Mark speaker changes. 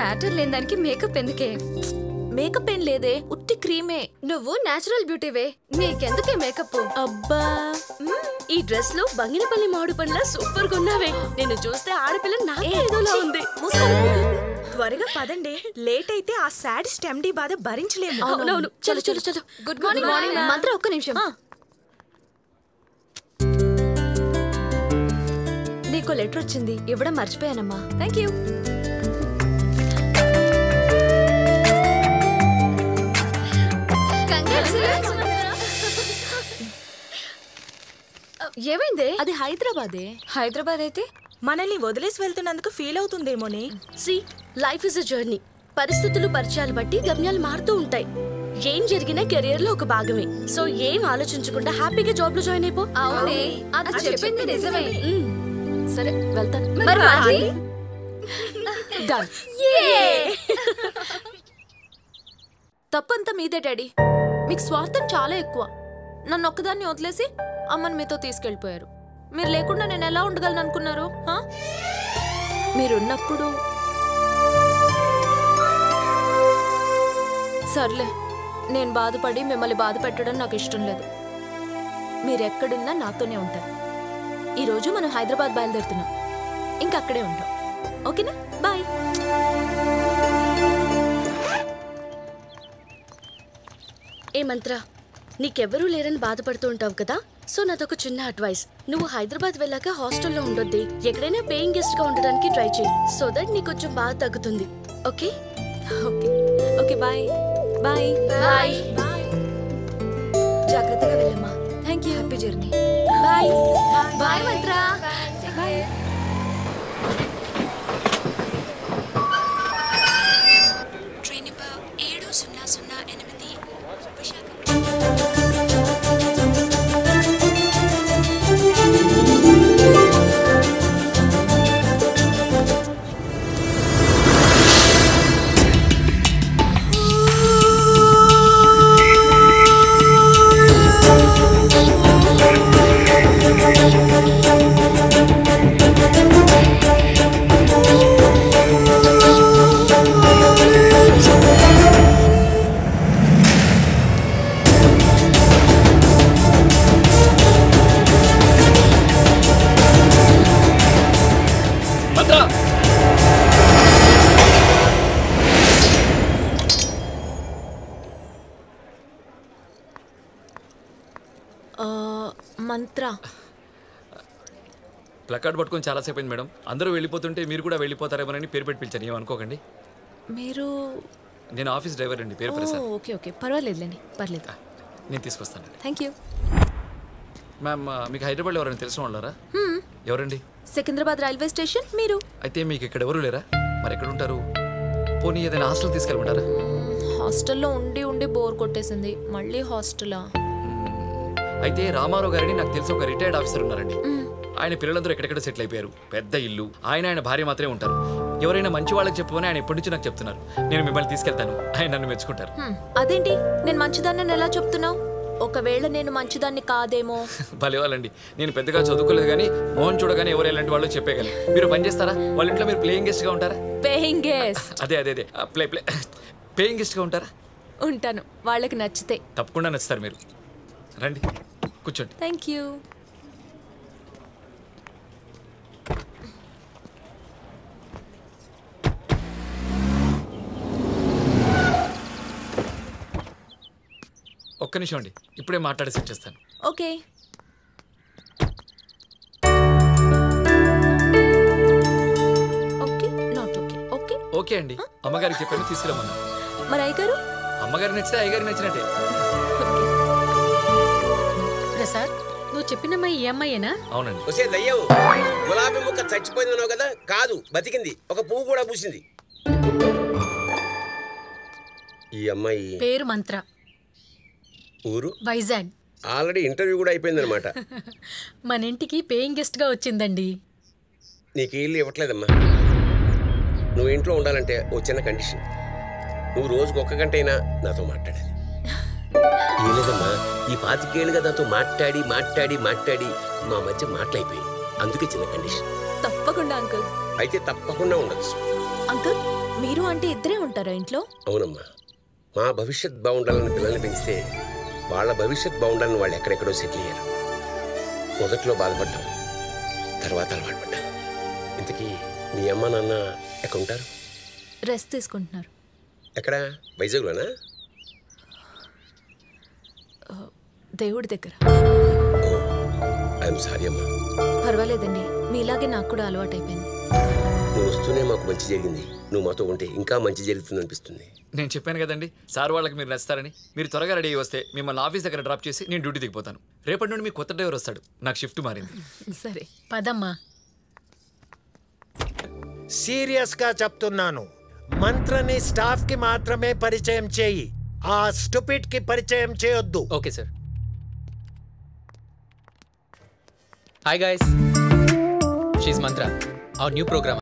Speaker 1: Matter లేని దానికి makeup ఎందుకే
Speaker 2: మేకప్ ఏం లేదే ఉట్టి క్రీమే
Speaker 1: నువ్వు నేచురల్ బ్యూటీవే నీకెందుకే మేకప్
Speaker 2: అబ్బా
Speaker 3: ఈ డ్రెస్ లో బంగినపల్లి మామిడి పండ్ల సూపర్ గా ఉన్నావే నేను చూస్తే ఆడపిల్ల నాకే ఏదోలా ఉంది
Speaker 4: త్వరగా పదండి లేట్ అయితే ఆ సాడ్ స్టెమ్డీ బాధ భరించలేము
Speaker 3: అవునవును చలో చలో చలో
Speaker 1: గుడ్ మార్నింగ్ మార్నింగ్ మంత్ర ఒక్క నిమిషం నీకు లెటర్ వచ్చింది ఇవ్వడం మర్చిపోయానమ్మా థ్యాంక్ యూ ఏమైంది
Speaker 2: అది హైదరాబాదే
Speaker 1: హైదరాబాద్ అయితే
Speaker 4: మనల్ని వదిలేసి వెళ్తున్నందుకు ఫీల్ అవుతుందేమోనే
Speaker 3: see life is a journey పరిస్థితులు పరిచయాలు బట్టి గమ్యాలు మారుతూ ఉంటాయి ఏం జరిగినా కెరియర్ లో ఒక భాగమే సో ఏం ఆలోచించకుండా హ్యాపీగా జాబ్ లో జాయిన్ అయిపో
Speaker 1: అవునే అది చెప్పింది నిజమే
Speaker 3: మ్.
Speaker 2: సరే వెళ్తాను
Speaker 1: మరి పార్టీ?
Speaker 2: డన్ తప్పంతా మీదే డాడీ మీకు స్వార్థం చాలా ఎక్కువ నన్ను ఒక్కదాన్ని వదిలేసి అమ్మని మీతో తీసుకెళ్ళిపోయారు మీరు లేకుండా నేను ఎలా ఉండగలను అనుకున్నారు హా? మీరున్నప్పుడు సర్లే నేను బాధపడి మిమ్మల్ని బాధ పెట్టడం నాకు ఇష్టం లేదు మీరు ఎక్కడున్నా నాతోనే ఉంటారు ఈరోజు మనం హైదరాబాద్ బయలుదేరుతున్నాం ఇంకా అక్కడే ఉంటాం ఓకేనా బాయ్
Speaker 3: ఏ మంత్ర నీకెవ్వరూ లేరని బాధపడుతూ ఉంటావు కదా సో నాదొక చిన్న అడ్వైస్ నువ్వు హైదరాబాద్ వెళ్ళాక హాస్టల్లో ఉండొద్ది ఎక్కడైనా పేయింగ్ గెస్ట్ గా ఉండడానికి ట్రై చేయి సో దట్ నీకు కొంచెం బాధ తగ్గుతుంది okay
Speaker 2: okay okay bye bye
Speaker 3: bye
Speaker 1: జాగ్రత్తగా వెళ్ళమ్మా thank you happy journey bye bye Mantra bye
Speaker 5: train number ఏడు సున్నా సున్నా ఎనిమిది విశాఖ
Speaker 6: మంత్ర
Speaker 2: ఆ, మంత్ర
Speaker 6: ప్లకార్డ్ పట్టుకొని చాలాసేపు అయింది మేడం అందరూ వెళ్ళిపోతుంటే మీరు కూడా వెళ్ళిపోతారేమోనని పేరు పెట్టి పిలిచాను ఏమనుకోకండి
Speaker 2: మీరు
Speaker 6: నేను ఆఫీస్ డ్రైవర్ అండి పేరు
Speaker 2: ఓ,
Speaker 6: ప్రసాద్
Speaker 2: ఓకే ఓకే పర్వాలేదులేండి పర్లేదు
Speaker 6: నేను తీసుకొస్తానండి
Speaker 2: థ్యాంక్ యూ
Speaker 6: మ్యామ్ ఆ, మీకు హైదరాబాద్లో ఎవరైనా తెలిసిన వాళ్ళారా ఎవరండి
Speaker 2: సికింద్రాబాద్ రైల్వే స్టేషన్ మీరు
Speaker 6: అయితే మీకు ఇక్కడ ఎవరు లేరా మరి ఎక్కడ ఉంటారు పోనీ ఏదైనా హాస్టల్ తీసుకెళ్ళమంటారా
Speaker 2: హాస్టల్లో ఉండి ఉండి బోర్ కొట్టేసింది మళ్ళీ హాస్టలా
Speaker 6: అయితే రామారావు గారిని నాకు తెలిసి ఒక రిటైర్డ్ ఆఫీసర్ ఉన్నారండి ఆయన పిల్లలందరూ ఎక్కడెక్కడ సెటిల్ అయిపోయారు పెద్ద ఇల్లు ఆయన ఆయన భార్య మాత్రమే ఉంటారు ఎవరైనా మంచి వాళ్ళకి చెప్పమని ఆయన ఎప్పటి నుంచి నాకు చెప్తున్నారు నేను మిమ్మల్ని తీసుకెళ్తాను ఆయన నన్ను మెచ్చుకుంటారు
Speaker 2: హ్మ్, అదేంటి నేను మంచిదాన్ని ఎలా చెప్తున్నావు ఒకవేళ నేను మంచిదాన్ని కాదేమో
Speaker 6: భలే వాళ్ళండి నేను పెద్దగా చదువుకోలేదు కానీ మోహన్ చూడగానే ఎవరు ఎలాంటి వాళ్ళు చెప్పేయగలరు మీరు పని చేస్తారా వాళ్ళ ఇంట్లో మీరు ప్లేయింగ్ గెస్ట్గా ఉంటారా
Speaker 2: పేయింగ్ గెస్ట్
Speaker 6: అదే అదే అదే ఆ, ప్లే ప్లే పేయింగ్ గెస్ట్గా ఉంటారా
Speaker 2: ఉంటాను వాళ్ళకి నచ్చితే
Speaker 6: తప్పకుండా నచ్చుతారు మీరు రండి కూర్చోండి
Speaker 2: థ్యాంక్ యూ
Speaker 6: ఒక్క నిమిషం అండి ఇప్పుడే మాట్లాడి సెట్ చేస్తాను
Speaker 2: okay okay not okay okay
Speaker 6: okay అండి అమ్మగారికి చెప్పాను తీసుకురమ్మన్నా
Speaker 2: మరి అయ్యగారు
Speaker 6: అమ్మగారికి నచ్చితే అయ్యగారికి నచ్చినట్టే
Speaker 7: ప్రసాద్ నువ్వు చెప్పినమ్మా ఈ అమ్మాయేనా
Speaker 6: అవునండి
Speaker 8: వసే దయ్యవు గులాబీ ముక్క చచ్చిపోయిందన్నావు కదా కాదు బతికింది ఒక పువ్వు కూడా పూసింది ఈ అమ్మాయి
Speaker 7: పేరు మంత్ర
Speaker 8: ఊరు
Speaker 7: వైజాగ్
Speaker 8: ఆల్రెడీ ఇంటర్వ్యూ కూడా అయిపోయిందనమాట
Speaker 7: మన ఇంటికి పేయింగ్ గెస్ట్ గా వచ్చిందండి
Speaker 8: నీకు ఇల్లు ఇవ్వట్లేదమ్మా నువ్వు ఇంట్లో ఉండాలంటే ఓ చిన్న కండిషన్ నువ్వు రోజుకు ఒక్క గంట అయినా నాతో మాట్లాడాలి ఏం లేదమ్మా ఈ పాతికేళ్ళుగా నాతో మాట్లాడి మాట్లాడి మాట్లాడి మా మధ్య మాటలైపోయాయి అందుకే చిన్న కండిషన్
Speaker 2: తప్పకుండా అంకుల్
Speaker 8: అయితే తప్పకుండా ఉండొచ్చు
Speaker 2: అంకుల్ మీరు అంటే ఇద్దరే ఉంటారా ఇంట్లో
Speaker 8: అవునమ్మా మా భవిష్యత్ బాగుండాలని పిల్లల్ని పెంచితే వాళ్ళ భవిష్యత్ బాగుండాలని వాళ్ళు ఎక్కడెక్కడో సెటిల్ అయ్యారు మొదట్లో బాధపడ్డాం తర్వాత అలవాటు పడ్డాం ఇంతకీ మీ అమ్మ నాన్న ఎక్కడ ఉంటారు
Speaker 2: రెస్ట్ తీసుకుంటున్నారు
Speaker 8: ఎక్కడ వైజాగ్లోనా
Speaker 2: దేవుడి దగ్గర
Speaker 8: ఐఎమ్ సారీ అమ్మా
Speaker 2: పర్వాలేదండి మీలాగే నాకు కూడా అలవాటైపోయింది
Speaker 8: నువ్వు వస్తూనే మాకు మంచి జరిగింది నువ్వు మాతో ఉంటే ఇంకా మంచి జరుగుతుంది అనిపిస్తుంది
Speaker 6: నేను చెప్పాను కదండి సార్ వాళ్ళకి మీరు నచ్చుతారని మీరు త్వరగా రెడీ అయ్యి వస్తే మిమ్మల్ని ఆఫీస్ దగ్గర డ్రాప్ చేసి నేను డ్యూటీ దిగిపోతాను రేపటి నుండి మీ కొత్త డ్రైవర్ వస్తాడు నాకు షిఫ్ట్ మారింది
Speaker 2: సరే
Speaker 7: పదమ్మా
Speaker 9: సీరియస్గా చెప్తున్నాను మంత్రని స్టాఫ్ కి మాత్రమే పరిచయం చేయి ఆ స్టూపిడ్ కి పరిచయం చేయొద్దు
Speaker 10: okay sir hi guys she's Mantra our new programme